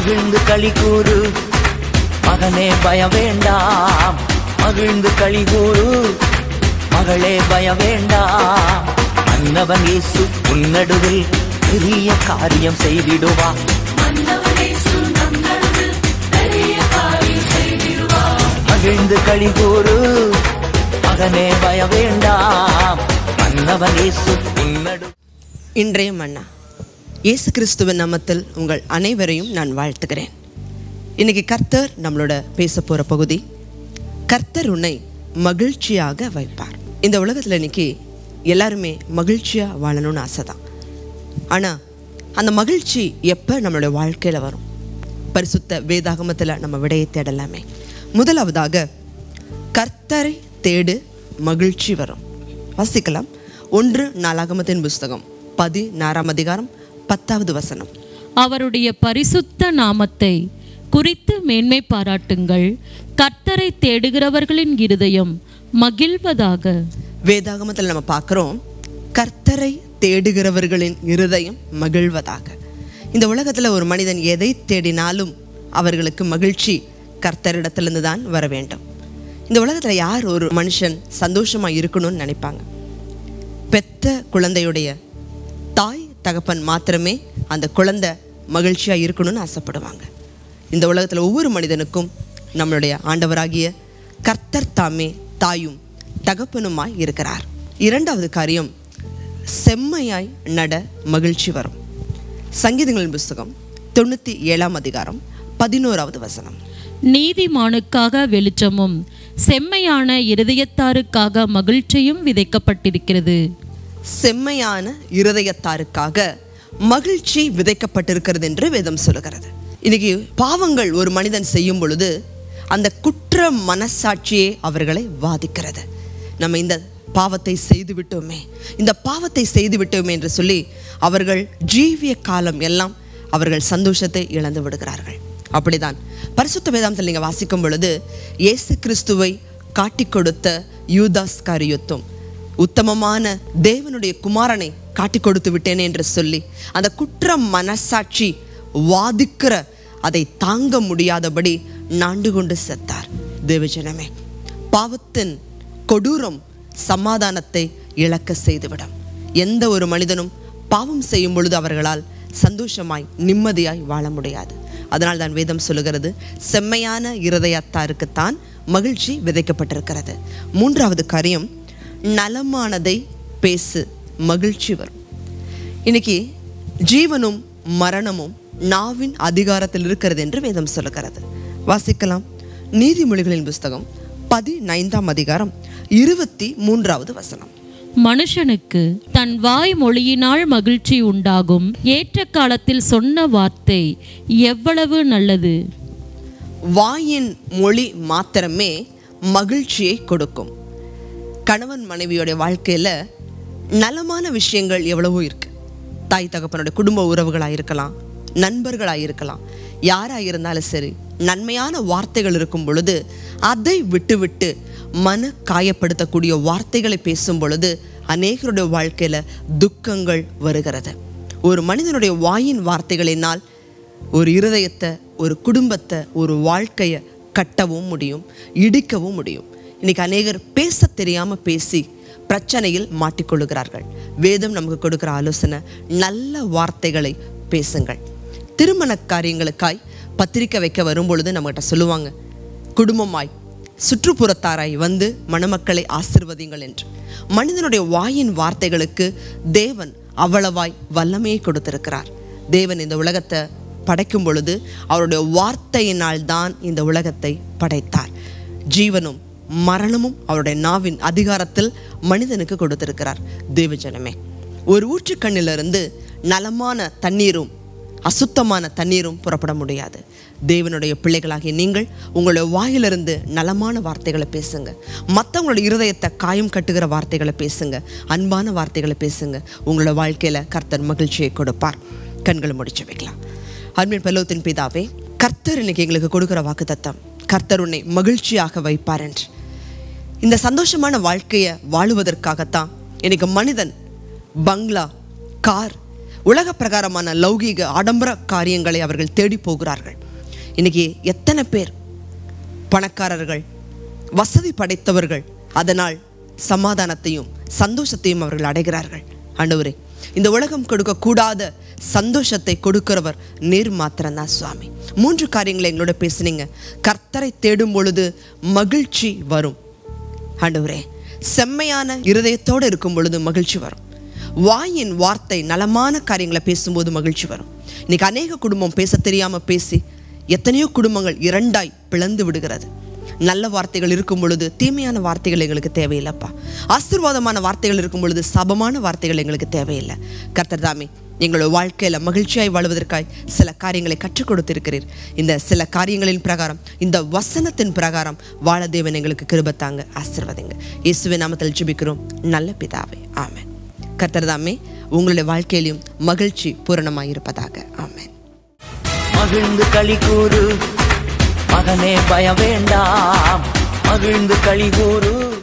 மகிழ்ந்து களி கூறு மகனே பயம் வேண்டாம் மகிழ்ந்து களி கூறு மகளே பயம் வேண்டாம் அன்னவன் இயேசு உன்னடுவில் பெரிய காரியம் செய்திடுவா மகிழ்ந்து களி கூறு மகனே பயம் வேண்டாம் அன்னவன் இயேசு உன்னடு இன்றைய மன்னா இயேசு கிறிஸ்துவின் நாமத்தில் உங்கள் அனைவரையும் நான் வாழ்த்துகிறேன் இன்னைக்கு கர்த்தர் நம்மளோட பேச போகிற பகுதி கர்த்தர் உன்னை மகிழ்ச்சியாக வைப்பார் இந்த உலகத்தில் இன்னைக்கு எல்லாருமே மகிழ்ச்சியாக வாழணும்னு ஆசை தான் ஆனால் அந்த மகிழ்ச்சி எப்போ நம்மளுடைய வாழ்க்கையில் வரும் பரிசுத்த வேதாகமத்தில் நம்ம விடையை தேடலாமே முதலாவதாக கர்த்தரை தேடு மகிழ்ச்சி வரும் வாசிக்கலாம் ஒன்று நாளாகமத்தின் புஸ்தகம் பதினாறாம் அதிகாரம் பத்தாவது வசனம் அவருடைய பரிசுத்த நாமத்தை குறித்து மேன்மை பாராட்டுங்கள் கர்த்தரை தேடுகிறவர்களின் இருதயம் மகிழ்வதாக வேதாகமத்தில் நம்ம பார்க்குறோம் கர்த்தரை தேடுகிறவர்களின் இருதயம் மகிழ்வதாக இந்த உலகத்தில் ஒரு மனிதன் எதை தேடினாலும் அவர்களுக்கு மகிழ்ச்சி கர்த்தரிடத்திலிருந்து தான் வர வேண்டும் இந்த உலகத்தில் யார் ஒரு மனுஷன் சந்தோஷமாக இருக்கணும்னு நினைப்பாங்க பெத்த குழந்தையுடைய தாய் தகப்பன் மாத்திரமே அந்த குழந்தை மகிழ்ச்சியாக இருக்கணும்னு ஆசைப்படுவாங்க இந்த உலகத்தில் ஒவ்வொரு மனிதனுக்கும் நம்மளுடைய ஆண்டவராகிய கர்த்தர் தாமே தாயும் தகப்பனுமாய் இருக்கிறார் இரண்டாவது காரியம் செம்மையாய் நட மகிழ்ச்சி வரும் சங்கீதங்களின் புஸ்தகம் தொண்ணூற்றி ஏழாம் அதிகாரம் பதினோராவது வசனம் நீதிமானுக்காக வெளிச்சமும் செம்மையான இருதயத்தாருக்காக மகிழ்ச்சியும் விதைக்கப்பட்டிருக்கிறது செம்மையான இருதயத்தாருக்காக மகிழ்ச்சி விதைக்கப்பட்டிருக்கிறது என்று வேதம் சொல்லுகிறது இன்னைக்கு பாவங்கள் ஒரு மனிதன் செய்யும் பொழுது அந்த குற்ற மனசாட்சியே அவர்களை வாதிக்கிறது நம்ம இந்த பாவத்தை செய்து விட்டோமே இந்த பாவத்தை செய்து விட்டோமே என்று சொல்லி அவர்கள் ஜீவிய காலம் எல்லாம் அவர்கள் சந்தோஷத்தை இழந்து விடுகிறார்கள் அப்படிதான் பரிசுத்த வேதாந்தத்தில் நீங்கள் வாசிக்கும் பொழுது இயேசு கிறிஸ்துவை காட்டிக் கொடுத்த யூதாஸ் காரியுத்தம் உத்தமமான தேவனுடைய குமாரனை காட்டிக் கொடுத்து விட்டேனே என்று சொல்லி அந்த குற்ற மனசாட்சி வாதிக்கிற அதை தாங்க முடியாதபடி நாண்டு கொண்டு செத்தார் தேவஜனமே பாவத்தின் கொடூரம் சமாதானத்தை இழக்க செய்துவிடும் எந்த ஒரு மனிதனும் பாவம் செய்யும் பொழுது அவர்களால் சந்தோஷமாய் நிம்மதியாய் வாழ முடியாது அதனால் தான் வேதம் சொல்லுகிறது செம்மையான இருதயத்தாருக்குத்தான் மகிழ்ச்சி விதைக்கப்பட்டிருக்கிறது மூன்றாவது காரியம் நலமானதை பேசு மகிழ்ச்சி வரும் இன்னைக்கு ஜீவனும் மரணமும் நாவின் அதிகாரத்தில் இருக்கிறது என்று வேதம் சொல்லுகிறது வாசிக்கலாம் நீதிமொழிகளின் புஸ்தகம் பதினைந்தாம் அதிகாரம் இருபத்தி மூன்றாவது வசனம் மனுஷனுக்கு தன் வாய் மொழியினால் மகிழ்ச்சி உண்டாகும் ஏற்ற காலத்தில் சொன்ன வார்த்தை எவ்வளவு நல்லது வாயின் மொழி மாத்திரமே மகிழ்ச்சியை கொடுக்கும் கணவன் மனைவியோடைய வாழ்க்கையில் நலமான விஷயங்கள் எவ்வளவோ இருக்கு தாய் தகப்பனுடைய குடும்ப உறவுகளாக இருக்கலாம் நண்பர்களாக இருக்கலாம் யாராக இருந்தாலும் சரி நன்மையான வார்த்தைகள் இருக்கும் பொழுது அதை விட்டுவிட்டு மன காயப்படுத்தக்கூடிய வார்த்தைகளை பேசும் பொழுது அநேகருடைய வாழ்க்கையில் துக்கங்கள் வருகிறது ஒரு மனிதனுடைய வாயின் வார்த்தைகளினால் ஒரு இருதயத்தை ஒரு குடும்பத்தை ஒரு வாழ்க்கையை கட்டவும் முடியும் இடிக்கவும் முடியும் இன்னைக்கு அநேகர் பேச தெரியாம பேசி பிரச்சனையில் மாட்டிக்கொள்ளுகிறார்கள் வேதம் நமக்கு கொடுக்கிற ஆலோசனை நல்ல வார்த்தைகளை பேசுங்கள் திருமண காரியங்களுக்காய் பத்திரிக்கை வைக்க வரும்பொழுது நம்மகிட்ட சொல்லுவாங்க குடும்பமாய் சுற்றுப்புறத்தாராய் வந்து மணமக்களை ஆசிர்வதிங்கள் என்று மனிதனுடைய வாயின் வார்த்தைகளுக்கு தேவன் அவ்வளவாய் வல்லமையை கொடுத்திருக்கிறார் தேவன் இந்த உலகத்தை படைக்கும் பொழுது அவருடைய வார்த்தையினால் தான் இந்த உலகத்தை படைத்தார் ஜீவனும் மரணமும் அவருடைய நாவின் அதிகாரத்தில் மனிதனுக்கு கொடுத்திருக்கிறார் தேவஜனமே ஒரு ஊற்றுக்கண்ணிலிருந்து நலமான தண்ணீரும் அசுத்தமான தண்ணீரும் புறப்பட முடியாது தேவனுடைய பிள்ளைகளாகிய நீங்கள் உங்களுடைய வாயிலிருந்து நலமான வார்த்தைகளை பேசுங்க மற்றவங்களுடைய இருதயத்தை காயம் கட்டுகிற வார்த்தைகளை பேசுங்க அன்பான வார்த்தைகளை பேசுங்க உங்களோட வாழ்க்கையில் கர்த்தர் மகிழ்ச்சியை கொடுப்பார் கண்களை முடிச்சு வைக்கலாம் அன்பின் பல்லவத்தின் பிதாவே கர்த்தர் இன்னைக்கு எங்களுக்கு கொடுக்குற வாக்குத்தத்தம் கர்த்தர் உன்னை மகிழ்ச்சியாக வைப்பார் என்று இந்த சந்தோஷமான வாழ்க்கையை வாழுவதற்காகத்தான் எனக்கு மனிதன் பங்களா கார் உலக பிரகாரமான லௌகீக ஆடம்பர காரியங்களை அவர்கள் தேடி போகிறார்கள் இன்னைக்கு எத்தனை பேர் பணக்காரர்கள் வசதி படைத்தவர்கள் அதனால் சமாதானத்தையும் சந்தோஷத்தையும் அவர்கள் அடைகிறார்கள் ஆண்டவரே இந்த உலகம் கொடுக்கக்கூடாத சந்தோஷத்தை கொடுக்கிறவர் நீர் மாத்திரம்தான் சுவாமி மூன்று காரியங்களை எங்களோட பேசுனீங்க கர்த்தரை தேடும் பொழுது மகிழ்ச்சி வரும் ஆண்டவரே செம்மையான இருதயத்தோடு இருக்கும் பொழுது மகிழ்ச்சி வரும் வாயின் வார்த்தை நலமான காரியங்களை பேசும்போது மகிழ்ச்சி வரும் இன்னைக்கு அநேக குடும்பம் பேச தெரியாம பேசி எத்தனையோ குடும்பங்கள் இரண்டாய் பிளந்து விடுகிறது நல்ல வார்த்தைகள் இருக்கும் பொழுது தீமையான வார்த்தைகள் எங்களுக்கு தேவையில்லைப்பா ஆசீர்வாதமான வார்த்தைகள் இருக்கும் பொழுது சபமான வார்த்தைகள் எங்களுக்கு தேவையில்லை கர்த்தர் தாமே எங்களோட வாழ்க்கையில் மகிழ்ச்சியாய் வாழ்வதற்காய் சில காரியங்களை கற்றுக் கொடுத்திருக்கிறீர் இந்த சில காரியங்களின் பிரகாரம் இந்த வசனத்தின் பிரகாரம் வாழ தேவன் எங்களுக்கு கிருபத்தாங்க ஆசீர்வதிங்க இயேசுவின் நாமத்தில் ஜெபிக்கிறோம் நல்ல பிதாவே ஆமென் கர்த்தர் தாமே உங்களுடைய வாழ்க்கையிலும் மகிழ்ச்சி பூரணமாய் இருப்பதாக ஆமென் மகிழ்ந்து களி கூறு மகனே பய வேண்டாம் மகிழ்ந்து களி கூறு